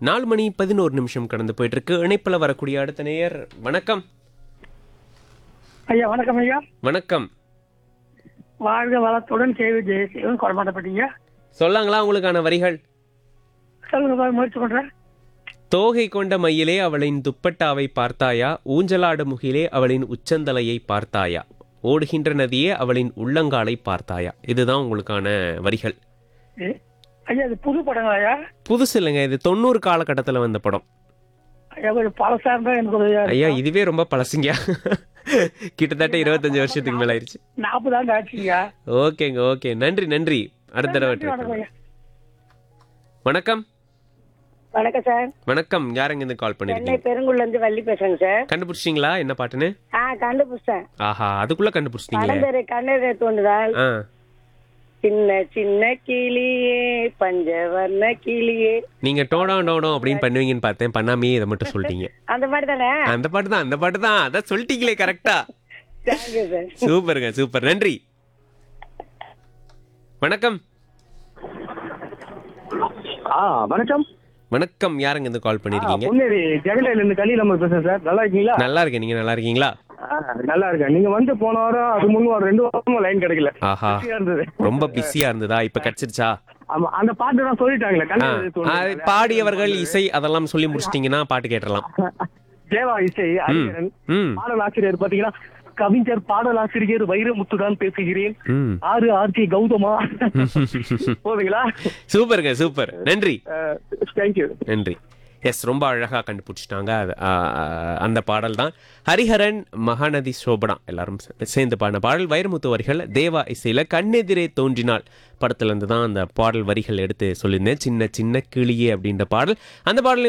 நாலு மணி பதினோரு நிமிஷம் கடந்து போயிட்டு இருக்கு இணைப்பில் வரக்கூடிய அடுத்த நேயர் வணக்கம் ஐயா வணக்கம் ஐயா வணக்கம் வாழ்க வளத்துடன் கேவி ஜெயசீவன் கொடமாட்டப்பட்டீங்க சொல்லாங்களா உங்களுக்கான வரிகள் சொல்லுங்க பாரு, முயற்சி பண்றேன் தோகை கொண்ட மயிலே அவளின் துப்பட்டாவை பார்த்தாயா ஊஞ்சலாடு முகிலே அவளின் உச்சந்தலையை பார்த்தாயா ஓடுகின்ற நதியே அவளின் உள்ளங்காலை பார்த்தாயா இதுதான் உங்களுக்கான வரிகள் ஏ, ஐயா இது புது படங்களா ஐயா புதுசு இல்லைங்க இது தொண்ணூறு காலகட்டத்தில் வந்த படம் ஐயா கொஞ்சம் பழசா இருந்தா எனக்கு ஒரு ஐயா இதுவே ரொம்ப பழசுங்க கிட்டத்தட்ட இருபத்தஞ்சு வருஷத்துக்கு மேல ஆயிடுச்சு நாற்பது ஆண்டு ஆச்சுங்க ஓகேங்க ஓகே நன்றி நன்றி அடுத்த தடவை try வணக்கம் பண்ணுங்க. ஐயா வணக்கம் வணக்கம் சார் வணக்கம் யாருங்க இருந்து கால் சென்னை பண்ணிருக்கீங்க பெருங்குள்ள இருந்து வள்ளி பேசுறேங்க சார் கண்டுபிடிச்சிங்களா என்ன பாட்டுன்னு ஆ கண்டுபிடிச்சேன் ஆஹா அதுக்குள்ள கண்டுபிடிச்சிட்டீங்களே படம் பேரு கண்ணீரை தோண்டுதால் ஆ சின்ன சின்ன கிளியே பஞ்சவர்ண கிளியே நீங்க டோடோ டோடோ அப்படின்னு பண்ணுவீங்கன்னு பார்த்தேன் பண்ணாமே இதை மட்டும் சொல்லிட்டீங்க அந்த மாதிரி தானே அந்த பாட்டு தான் அந்த பாட்டு தான் அதான் சொல்லிட்டீங்களே கரெக்டா தேங்க்யூ சார் சூப்பருங்க சூப்பர் நன்றி வணக்கம் ஆ வணக்கம் வணக்கம் யாருங்க இருந்து கால் பண்ணிருக்கீங்க பொன்னேரி ஜெகடையில இருந்து கலி நம்ம பேசுறேன் சார் நல்லா இருக்கீங்களா நல்லா இருக்கேன் நீங்க நல்லா இருக்கீங்களா ஆ, நல்லா இருக்கேன் நீங்க வந்து போன வாரம் அது முன் வாரம் ரெண்டு வாரமா லைன் கிடைக்கல ஆஹா பிஸியா இருந்தது ரொம்ப பிஸியா இருந்ததா இப்ப கிடைச்சிருச்சா ஆமா அந்த பாட்டு தான் சொல்லிட்டாங்களே ஆ, கண்ணீர் ஆ, தோன்றுதல். பாடியவர்கள் இசை அதெல்லாம் சொல்லி முடிச்சிட்டீங்கன்னா பாட்டு கேட்டலாம் தேவா இசை ஹரிஹரன் ம் பாடல் ஆசிரியர் பாத்தீங்கன்னா கவிஞர் பாடல் ஆசிரியர் வைரமுத்துதான் பேசுகிறேன் ம் ஆறு ஆர்கே கௌதமா போதுங்களா சூப்பருங்க சூப்பர் நன்றி தேங்க்யூ நன்றி எஸ் ரொம்ப அழகாக கண்டுபிடிச்சிட்டாங்க அது, ஆ, ஆ, அந்த பாடல் தான் ஹரிஹரன் மகாநதி சோபனா எல்லாரும் சே- சேர்ந்து பாடின பாடல் வைரமுத்து வரிகள் தேவா இசையில் கண்ணெதிரே தோன்றினாள் படத்துலேருந்து தான் அந்த பாடல் வரிகள் எடுத்து சொல்லியிருந்தேன் சின்ன சின்ன கிளியே அப்படின்ற பாடல் அந்த பாடல்